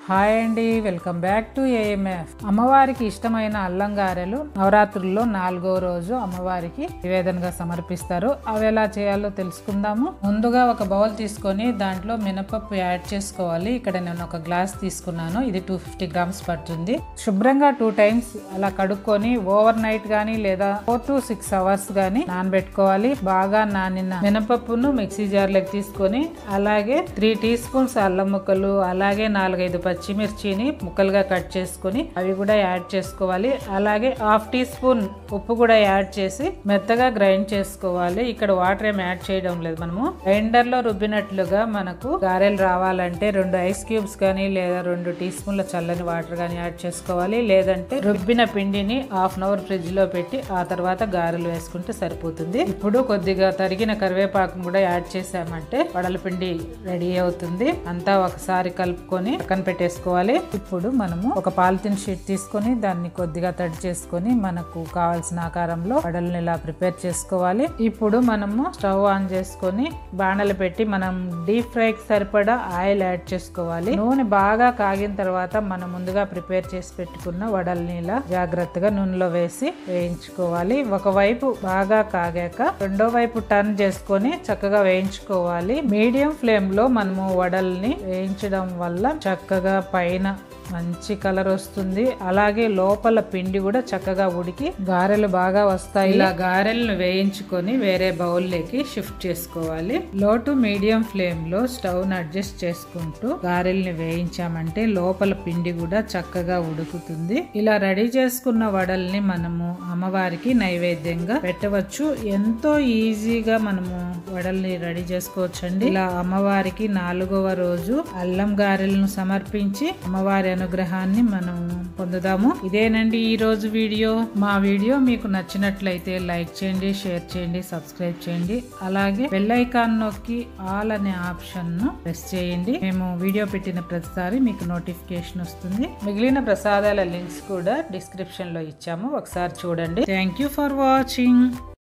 hi అండి welcome back to AMF అమ్మవారికి ఇష్టమైన అల్లం గారెలు నవరాత్రుల్లో నాలుగో రోజు అమ్మవారికి నివేదనగా సమర్పిస్తారు అవి ఎలా చేయాలో తెలుసుకుందాము ముందుగా ఒక బౌల్ తీసుకొని దాంట్లో మినపప్పు యాడ్ చేసుకోవాలి ఇక్కడ నేను ఒక గ్లాస్ తీసుకున్నాను ఇది టూ ఫిఫ్టీ గ్రామ్స్ పడుతుంది శుభ్రంగా టూ టైమ్స్ అలా కడుక్కొని ఓవర్ నైట్ గానీ లేదా ఫోర్ టు సిక్స్ అవర్స్ గానీ నానబెట్టుకోవాలి బాగా నానిన మినపప్పును మిక్సీ జార్లోకి తీసుకొని అలాగే త్రీ టీ స్పూన్స్ అల్లం ముక్కలు అలాగే నాలుగైదు పచ్చిమిర్చిని ముక్కలుగా కట్ చేసుకొని అవి కూడా యాడ్ చేసుకోవాలి అలాగే హాఫ్ టీ స్పూన్ ఉప్పు కూడా యాడ్ చేసి మెత్తగా గ్రైండ్ చేసుకోవాలి ఇక్కడ వాటర్ ఏం యాడ్ చేయడం లేదు మనము గ్రైండర్ లో రుబ్బినట్లుగా మనకు గారెలు రావాలంటే రెండు ఐస్ క్యూబ్స్ కానీ లేదా రెండు టీ స్పూన్ల చల్లని వాటర్ కానీ యాడ్ చేసుకోవాలి లేదంటే రుబ్బిన పిండిని హాఫ్ అన్ అవర్ ఫ్రిడ్జ్ లో పెట్టి ఆ తర్వాత గారెలు వేసుకుంటే సరిపోతుంది ఇప్పుడు కొద్దిగా తరిగిన కరివేపాకు కూడా యాడ్ చేసామంటే వడల పిండి రెడీ అవుతుంది అంతా ఒకసారి కలుపుకొని పక్కన పెట్టేసుకోవాలి ఇప్పుడు మనము ఒక పాలిథిన్ షీట్ తీసుకొని దాన్ని కొద్దిగా తడి చేసుకొని మనకు కావాల్సిన ఆకారంలో వడల్ని ఇలా ప్రిపేర్ చేసుకోవాలి ఇప్పుడు మనము స్టవ్ ఆన్ చేసుకొని బాణలు పెట్టి మనం డీప్ ఫ్రైకి సరిపడా ఆయిల్ యాడ్ చేసుకోవాలి నూనె బాగా కాగిన తర్వాత మనం ముందుగా ప్రిపేర్ చేసి పెట్టుకున్న వడల్ని ఇలా జాగ్రత్తగా నూనెలో వేసి వేయించుకోవాలి ఒకవైపు బాగా కాగాక రెండో వైపు టర్న్ చేసుకొని చక్కగా వేయించుకోవాలి మీడియం ఫ్లేమ్ లో మనము వడల్ని వేయించడం వల్ల చక్కగా పైన మంచి కలర్ వస్తుంది అలాగే లోపల పిండి కూడా చక్కగా ఉడికి గారెలు బాగా వస్తాయి ఇలా గారెలను వేయించుకొని వేరే బౌల్లోకి షిఫ్ట్ చేసుకోవాలి low to medium flame low stove ను అడ్జస్ట్ చేసుకుంటూ గారెల్ని వేయించామంటే లోపల పిండి కూడా చక్కగా ఉడుకుతుంది ఇలా రెడీ చేసుకున్న వడల్ని మనము అమ్మవారికి నైవేద్యంగా పెట్టవచ్చు ఎంతో ఈజీగా మనము వడల్ని రెడీ చేసుకోవచ్చండి ఇలా అమ్మవారికి నాలుగవ రోజు అల్లం గారెలను సమర్పించి అమ్మవారి అనుగ్రహాన్ని మనం పొందుదాము ఇదేనండి ఈ రోజు వీడియో మా వీడియో మీకు నచ్చినట్లయితే లైక్ చేయండి షేర్ చేయండి సబ్స్క్రైబ్ చేయండి అలాగే బెల్ ఐకాన్ నొక్కి ఆల్ అనే ఆప్షన్ ను ప్రెస్ చేయండి మేము వీడియో పెట్టిన ప్రతిసారి మీకు నోటిఫికేషన్ వస్తుంది మిగిలిన ప్రసాదాల లింక్స్ కూడా డిస్క్రిప్షన్ లో ఇచ్చాము ఒకసారి చూడండి థ్యాంక్ యూ ఫర్ వాచింగ్